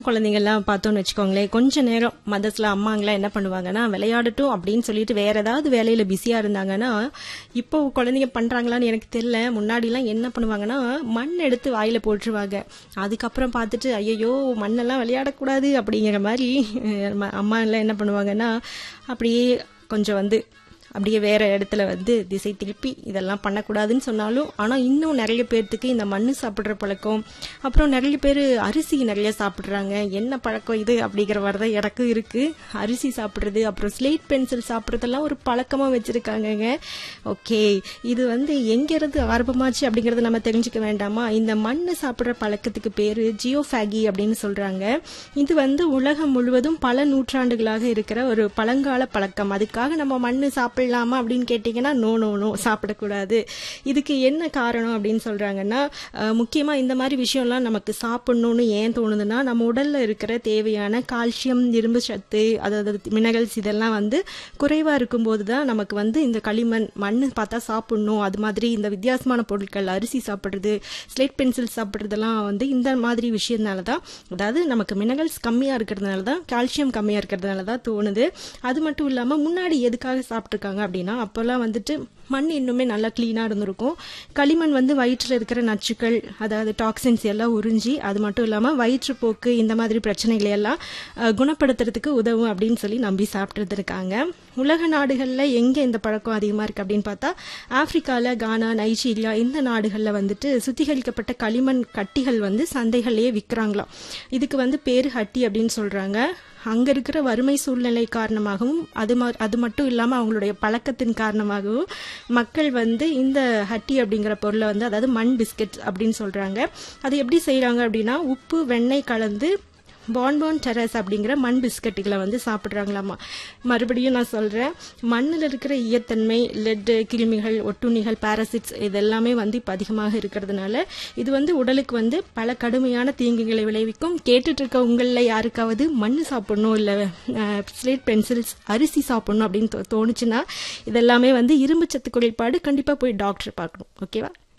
குழந்தைங்கள்லாம் பார்த்தோம்னு வச்சுக்கோங்களேன் கொஞ்ச நேரம் மதர்ஸ்ல அம்மாங்களாம் என்ன பண்ணுவாங்கன்னா விளையாடட்டும் அப்படின்னு சொல்லிட்டு வேற ஏதாவது வேலையில பிஸியா இருந்தாங்கன்னா இப்போ குழந்தைங்க பண்றாங்களான்னு எனக்கு தெரியல முன்னாடிலாம் என்ன பண்ணுவாங்கன்னா மண் எடுத்து வாயில போட்டுருவாங்க அதுக்கப்புறம் பார்த்துட்டு ஐயோ மண்ணெல்லாம் விளையாடக்கூடாது அப்படிங்கிற மாதிரி அஹ், ம- அம்மா எல்லாம் என்ன பண்ணுவாங்கன்னா அப்படியே கொஞ்சம் வந்து அப்படியே வேற இடத்துல வந்து திசை திருப்பி இதெல்லாம் பண்ணக்கூடாதுன்னு சொன்னாலும் ஆனா இன்னும் நிறைய பேர்த்துக்கு இந்த மண்ணு சாப்பிடுற பழக்கம் அப்புறம் நிறைய பேர் அரிசி நிறைய சாப்பிடுறாங்க என்ன பழக்கம் இது அப்படிங்கிற மாதிரி தான் எனக்கும் இருக்கு அரிசி சாப்பிடுறது அப்புறம் ஸ்லேட் பென்சில் சாப்பிடுறதெல்லாம் ஒரு பழக்கமா வச்சிருக்காங்கங்க ஓகே இது வந்து எங்க இருந்து ஆரம்பமாச்சு அப்படிங்கறத நம்ம தெரிஞ்சுக்க வேண்டாமா இந்த மண்ணு சாப்பிடுற பழக்கத்துக்கு பேரு ஜியோஃபேகி அப்படின்னு சொல்றாங்க இது வந்து உலகம் முழுவதும் பல நூற்றாண்டுகளாக இருக்கிற ஒரு பழங்கால பழக்கம் அதுக்காக நம்ம மண்ணு சாப்பிடலாமா அப்படின்னு கேட்டீங்கன்னா நோ நோ நோ சாப்பிடக்கூடாது இதுக்கு என்ன காரணம் அப்படின்னு சொல்றாங்கன்னா அஹ், முக்கியமா இந்த மாதிரி விஷயம்லாம் நமக்கு சாப்பிடணும்னு ஏன் தோணுதுன்னா நம்ம உடல்ல இருக்கிற தேவையான கால்சியம் இரும்பு சத்து அதாவது மினரல்ஸ் இதெல்லாம் வந்து குறைவா இருக்கும்போது தான் நமக்கு வந்து இந்த களிமண் மண்ணு பார்த்தா சாப்பிடணும் அது மாதிரி இந்த வித்தியாசமான பொருட்கள் அரிசி சாப்பிடுறது ஸ்லேட் பென்சில் சாப்பிடுறதெல்லாம் வந்து இந்த மாதிரி விஷயத்தினால தான் அதாவது நமக்கு மினரல்ஸ் கம்மியா இருக்கிறதுனால தான் கால்சியம் கம்மியா இருக்கிறதுனால தான் தோணுது அது மட்டும் இல்லாம முன்னாடி எதுக்காக சாப்பிட்டுருக்காங்க அப்படின்னா அப்போல்லாம் வந்துட்டு மண் இன்னுமே நல்லா கிளீனா இருந்திருக்கும் களிமண் வந்து வயிற்றுல இருக்கிற நச்சுக்கள் அதாவது டாக்ஸின்ஸ் எல்லாம் உறிஞ்சி அது மட்டும் இல்லாம வயிற்றுப்போக்கு இந்த மாதிரி பிரச்சனைகளை எல்லாம் அஹ், குணப்படுத்துறதுக்கு உதவும் அப்படின்னு சொல்லி நம்பி சாப்பிட்டு இருக்காங்க உலக நாடுகள்ல எங்க இந்த பழக்கம் அதிகமா இருக்கு அப்படின்னு பார்த்தா ஆப்பிரிக்கால கானா நைஜீரியா இந்த நாடுகள்ல வந்துட்டு சுத்திகரிக்கப்பட்ட களிமண் கட்டிகள் வந்து சந்தைகள்லயே விற்கிறாங்களாம் இதுக்கு வந்து பேரு ஹட்டி அப்படின்னு சொல்றாங்க அங்க இருக்கிற வறுமை சூழ்நிலை காரணமாகவும் அது மா- அது மட்டும் இல்லாம அவங்களுடைய பழக்கத்தின் காரணமாகவும் மக்கள் வந்து இந்த ஹட்டி அப்படிங்கிற பொருளை வந்து அதாவது மண் பிஸ்கட் அப்படின்னு சொல்றாங்க அது எப்படி செய்றாங்க அப்படின்னா உப்பு வெண்ணெய் கலந்து பான்போன் டெரஸ் அப்படிங்கிற மண் பிஸ்கட்டுகளை வந்து சாப்பிட்றாங்களாமா மறுபடியும் நான் சொல்றேன் மண்ணில் இருக்கிற ஈயத்தன்மை லெட்டு கிருமிகள் ஒட்டுண்ணிகள் பாராசிட்ஸ் இதெல்லாமே வந்து இப்போ அதிகமாக இருக்கிறதுனால இது வந்து உடலுக்கு வந்து பல கடுமையான தீங்குகளை விளைவிக்கும் கேட்டுட்டு இருக்க உங்களில் யாருக்காவது மண் சாப்பிடணும் இல்லை ஸ்லேட் பென்சில்ஸ் அரிசி சாப்பிடணும் அப்படின்னு தோ- தோணுச்சுன்னா இதெல்லாமே வந்து இரும்பு சத்து குறைபாடு கண்டிப்பாக போய் டாக்டர் பார்க்கணும் ஓகேவா